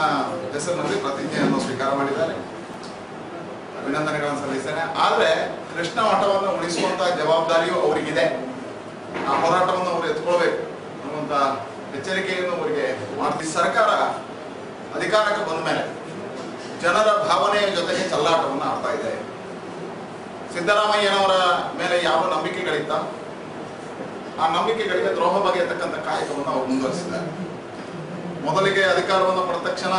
ಹೆಸರಿನಲ್ಲಿ ಪ್ರತಿಜ್ಞೆಯನ್ನು ಸ್ವೀಕಾರ ಮಾಡಿದ್ದಾರೆ ಅಭಿನಂದನೆಗಳನ್ನು ಸಲ್ಲಿಸ್ತೇನೆ ಆದರೆ ಕೃಷ್ಣ ಮಠವನ್ನು ಉಳಿಸುವಂತ ಜವಾಬ್ದಾರಿಯು ಅವರಿಗಿದೆ ಆ ಹೋರಾಟವನ್ನು ಅವರು ಎತ್ಕೊಳ್ಬೇಕು ಅನ್ನುವಂತ ಎಚ್ಚರಿಕೆಯನ್ನು ಅವರಿಗೆ ಮಾಡ್ತೀವಿ ಸರ್ಕಾರ ಅಧಿಕಾರಕ್ಕೆ ಬಂದ ಮೇಲೆ ಜನರ ಭಾವನೆಯ ಜೊತೆಗೆ ಚಲ್ಲಾಟವನ್ನು ಆಡ್ತಾ ಇದೆ ಸಿದ್ದರಾಮಯ್ಯನವರ ಮೇಲೆ ಯಾವ ನಂಬಿಕೆಗಳಿತ್ತ ಆ ನಂಬಿಕೆಗಳಿಗೆ ದ್ರೋಹ ಬಗೆಯತಕ್ಕಂಥ ಕಾಯಕವನ್ನು ಅವರು ಮುಂದುವರಿಸಿದ್ದಾರೆ ಮೊದಲಿಗೆ ಅಧಿಕಾರವನ್ನು ಪಡೆದ ತಕ್ಷಣ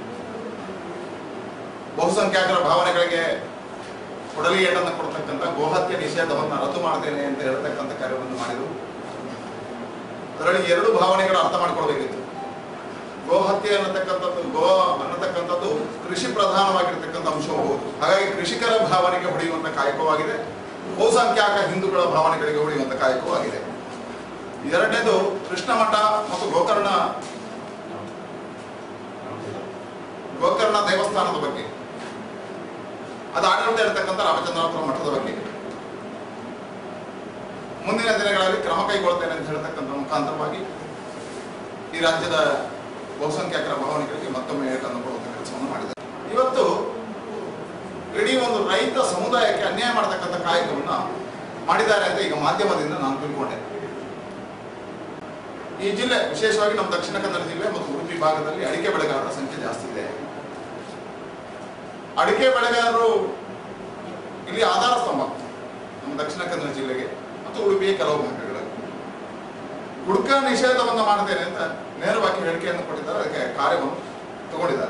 ಬಹುಸಂಖ್ಯಾತರ ಭಾವನೆಗಳಿಗೆ ಕೊಡಲಿ ಏಟನ್ನು ಕೊಡ್ತಕ್ಕಂಥ ಗೋಹತ್ಯೆ ನಿಷೇಧವನ್ನು ರದ್ದು ಮಾಡ್ತೇನೆ ಅಂತ ಹೇಳ್ತಕ್ಕಂಥ ಕಾರ್ಯವನ್ನು ಮಾಡಿದರು ಅದರಲ್ಲಿ ಎರಡು ಭಾವನೆಗಳು ಅರ್ಥ ಮಾಡ್ಕೊಳ್ಬೇಕಿತ್ತು ಗೋಹತ್ಯೆ ಅನ್ನತಕ್ಕಂಥದ್ದು ಗೋ ಅನ್ನತಕ್ಕಂಥದ್ದು ಕೃಷಿ ಪ್ರಧಾನವಾಗಿರ್ತಕ್ಕಂಥ ಅಂಶವು ಹೌದು ಹಾಗಾಗಿ ಕೃಷಿಕರ ಭಾವನೆಗೆ ಹೊಡೆಯುವಂತ ಕಾಯಕವಾಗಿದೆ ಬಹುಸಂಖ್ಯಾತ ಹಿಂದೂಗಳ ಭಾವನೆಗಳಿಗೆ ಹೊಡೆಯುವಂತ ಕಾಯಕವಾಗಿದೆ ಎರಡನೇದು ಕೃಷ್ಣ ಮಠ ಮತ್ತು ಗೋಕರ್ಣ ಗೋಕರ್ಣ ದೇವಸ್ಥಾನದ ಬಗ್ಗೆ ಅದು ಆಡಳಿತ ಇರತಕ್ಕಂಥ ರಾಮಚಂದ್ರಾಪುರ ಮಠದ ಬಗ್ಗೆ ಮುಂದಿನ ದಿನಗಳಲ್ಲಿ ಕ್ರಮ ಕೈಗೊಳ್ತೇನೆ ಅಂತ ಹೇಳ್ತಕ್ಕಂಥ ಮುಖಾಂತರವಾಗಿ ಈ ರಾಜ್ಯದ ಬಹುಸಂಖ್ಯಾತರ ಭಾವನೆಗಳಿಗೆ ಮತ್ತೊಮ್ಮೆ ಏಟನ್ನು ಕೊಡುವಂತ ಕೆಲಸವನ್ನು ಮಾಡಿದ್ದಾರೆ ಇವತ್ತು ಇಡೀ ಒಂದು ರೈತ ಸಮುದಾಯಕ್ಕೆ ಅನ್ಯಾಯ ಮಾಡತಕ್ಕಂಥ ಕಾಯಕವನ್ನ ಮಾಡಿದ್ದಾರೆ ಅಂತ ಈಗ ಮಾಧ್ಯಮದಿಂದ ನಾನು ತಿಳ್ಕೊಂಡೆ ಈ ಜಿಲ್ಲೆ ವಿಶೇಷವಾಗಿ ನಮ್ಮ ದಕ್ಷಿಣ ಕನ್ನಡ ಜಿಲ್ಲೆ ಮತ್ತು ಉಡುಪಿ ಭಾಗದಲ್ಲಿ ಅಡಿಕೆ ಬೆಳೆಗಾರರ ಸಂಖ್ಯೆ ಜಾಸ್ತಿ ಇದೆ ಅಡಿಕೆ ಬೆಳೆಗಾರರು ಇಲ್ಲಿ ಆಧಾರ ಸ್ತಂಭ ನಮ್ಮ ದಕ್ಷಿಣ ಕನ್ನಡ ಜಿಲ್ಲೆಗೆ ಮತ್ತು ಉಡುಪಿಯ ಕೆಲವು ಭಾಗಗಳಲ್ಲಿ ಗುಡ್ಕ ನಿಷೇಧವನ್ನು ಮಾಡ್ತೇನೆ ಅಂತ ನೇರವಾಗಿ ಹೇಳಿಕೆಯನ್ನು ಕೊಟ್ಟಿದ್ದಾರೆ ಅದಕ್ಕೆ ಕಾರ್ಯವನ್ನು ತಗೊಂಡಿದ್ದಾರೆ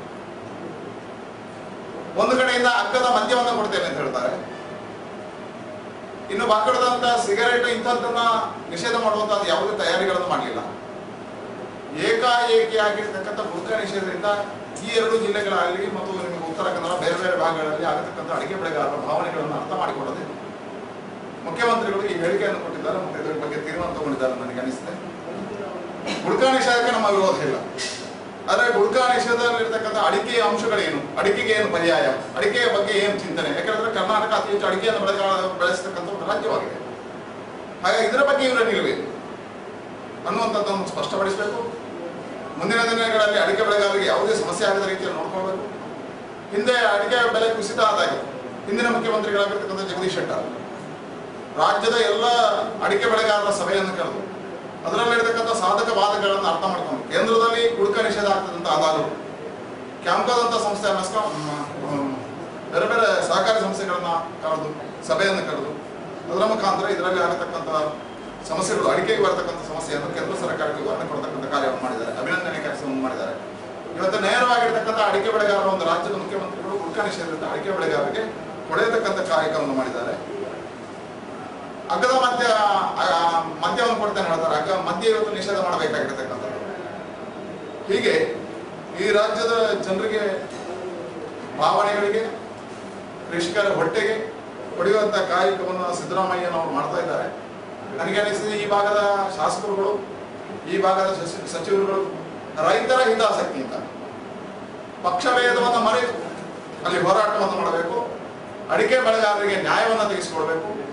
ಒಂದು ಕಡೆಯಿಂದ ಅಗ್ಗದ ಮದ್ಯವನ್ನು ಕೊಡ್ತೇನೆ ಅಂತ ಹೇಳ್ತಾರೆ ಇನ್ನು ಬಾಕಡದಂತ ಸಿಗರೇಟ್ ಇಂಥದ್ದನ್ನ ನಿಷೇಧ ಮಾಡುವಂತ ಯಾವುದೇ ತಯಾರಿಗಳನ್ನು ಮಾಡಲಿಲ್ಲ ಏಕಾಏಕಿ ಆಗಿರ್ತಕ್ಕಂಥ ಗುಡ್ಕ ನಿಷೇಧದಿಂದ ಈ ಎರಡು ಜಿಲ್ಲೆಗಳಾಗಲಿ ಮತ್ತು ನಿಮಗೆ ಉತ್ತರ ಕನ್ನಡ ಬೇರೆ ಬೇರೆ ಭಾಗಗಳಲ್ಲಿ ಆಗತಕ್ಕಂಥ ಅಡಿಕೆ ಬೆಳೆಗಾರರ ಭಾವನೆಗಳನ್ನು ಅರ್ಥ ಮಾಡಿಕೊಳ್ಳದೆ ಮುಖ್ಯಮಂತ್ರಿಗಳು ಈ ಹೇಳಿಕೆಯನ್ನು ಕೊಟ್ಟಿದ್ದಾರೆ ಮತ್ತು ಇದರ ಬಗ್ಗೆ ತೀರ್ಮಾನ ತಗೊಂಡಿದ್ದಾರೆ ನನಗೆ ಅನಿಸಿದೆ ಗುಡ್ಕಾ ನಿಷೇಧಕ್ಕೆ ನಮ್ಮ ವಿರೋಧ ಇಲ್ಲ ಆದರೆ ಗುಡ್ಕಾ ನಿಷೇಧದಲ್ಲಿರ್ತಕ್ಕಂಥ ಅಡಿಕೆಯ ಅಂಶಗಳೇನು ಅಡಿಕೆಗೆ ಏನು ಪರ್ಯಾಯ ಅಡಿಕೆಯ ಬಗ್ಗೆ ಏನು ಚಿಂತನೆ ಯಾಕಂದ್ರೆ ಕರ್ನಾಟಕ ಅತಿ ಹೆಚ್ಚು ಅಡಿಕೆಯನ್ನು ಬೆಳೆದ ಬೆಳೆಸತಕ್ಕಂಥ ಒಂದು ರಾಜ್ಯವಾಗಿದೆ ಹಾಗಾಗಿ ಇದರ ಬಗ್ಗೆ ಇವರ ನಿಲುವೇನು ಅನ್ನುವಂಥದ್ದನ್ನು ಸ್ಪಷ್ಟಪಡಿಸಬೇಕು ಮುಂದಿನ ದಿನಗಳಲ್ಲಿ ಅಡಿಕೆ ಬೆಳೆಗಾರರಿಗೆ ಯಾವುದೇ ಸಮಸ್ಯೆ ಆಗದ ರೀತಿಯಲ್ಲಿ ನೋಡ್ಕೊಳ್ಬೇಕು ಹಿಂದೆ ಅಡಿಕೆ ಬೆಲೆ ಕುಸಿತ ಆದಾಗ ಹಿಂದಿನ ಮುಖ್ಯಮಂತ್ರಿಗಳಾಗಿರ್ತಕ್ಕಂಥ ಜಗದೀಶ್ ಶೆಟ್ಟರ್ ರಾಜ್ಯದ ಎಲ್ಲ ಅಡಿಕೆ ಬೆಳೆಗಾರರ ಸಭೆಯನ್ನು ಕರೆದು ಅದರಲ್ಲಿರ್ತಕ್ಕಂಥ ಸಾಧಕ ಬಾಧಕಗಳನ್ನು ಅರ್ಥ ಮಾಡ್ಕೊಂಡು ಕೇಂದ್ರದಲ್ಲಿ ಗುಡ್ಕ ನಿಷೇಧ ಆಗ್ತದಂತ ಆದಾಗಲೂ ಕ್ಯಾಂಕೋದಂತ ಸಂಸ್ಥೆ ಮೆಸ್ಕಾಂ ಮ್, ಬೇರೆ ಬೇರೆ ಸಹಕಾರಿ ಸಂಸ್ಥೆಗಳನ್ನ ಕರೆದು ಸಭೆಯನ್ನು ಕರೆದು ಅದರ ಮುಖಾಂತರ ಇದರಲ್ಲಿ ಆಗತಕ್ಕಂಥ ಸಮಸ್ಯೆಗಳು ಅಡಿಕೆಗೆ ಬರತಕ್ಕಂಥ ಸಮಸ್ಯೆಯನ್ನು ಕೇಂದ್ರ ಸರ್ಕಾರಕ್ಕೆ ವಿವರಣೆ ಕೊಡತಕ್ಕಂಥ ಕಾರ್ಯವನ್ನು ಮಾಡಿದ್ದಾರೆ ಅಭಿನಂದನೆ ಕೆಲಸವನ್ನು ಮಾಡಿದ್ದಾರೆ ಇವತ್ತು ನೇರವಾಗಿರ್ತಕ್ಕಂಥ ಅಡಿಕೆ ಬೆಳೆಗಾರರ ಒಂದು ರಾಜ್ಯದ ಮುಖ್ಯಮಂತ್ರಿಗಳು ಗುಡ್ಕ ನಿಷೇಧದಿಂದ ಅಡಿಕೆ ಬೆಳೆಗಾರರಿಗೆ ಹೊಡೆಯತಕ್ಕಂಥ ಕಾರ್ಯಕ್ರಮವನ್ನು ಮಾಡಿದ್ದಾರೆ ಅಗ್ಗದ ಮದ್ಯ ಆ, ಮದ್ಯವನ್ನು ಕೊಡ್ತೇನೆ ಹೇಳ್ತಾರೆ ಅಗ್ಗ ಮದ್ಯ ಇವತ್ತು ನಿಷೇಧ ಮಾಡಬೇಕಾಗಿರ್ತಕ್ಕಂಥದ್ದು ಹೀಗೆ ಈ ರಾಜ್ಯದ ಜನರಿಗೆ ಭಾವನೆಗಳಿಗೆ ಕೃಷಿಕರ ಹೊಟ್ಟೆಗೆ ಹೊಡೆಯುವಂತ ಕಾಯಕವನ್ನು ಸಿದ್ದರಾಮಯ್ಯನವರು ಮಾಡ್ತಾ ಇದ್ದಾರೆ ನನಗೆ ಅನಿಸಿದೆ ಈ ಭಾಗದ ಶಾಸಕರುಗಳು ಈ ಭಾಗದ ಸಚಿ- ಸಚಿವರುಗಳು ರೈತರ ಹಿತಾಸಕ್ತಿಯಿಂದ ಪಕ್ಷಭೇದವನ್ನು ಮರೆತು ಅಲ್ಲಿ ಹೋರಾಟವನ್ನು ಮಾಡಬೇಕು ಅಡಿಕೆ ಬೆಳೆಗಾರರಿಗೆ ನ್ಯಾಯವನ್ನು ತೆಗೆಸಿಕೊಳ್ಬೇಕು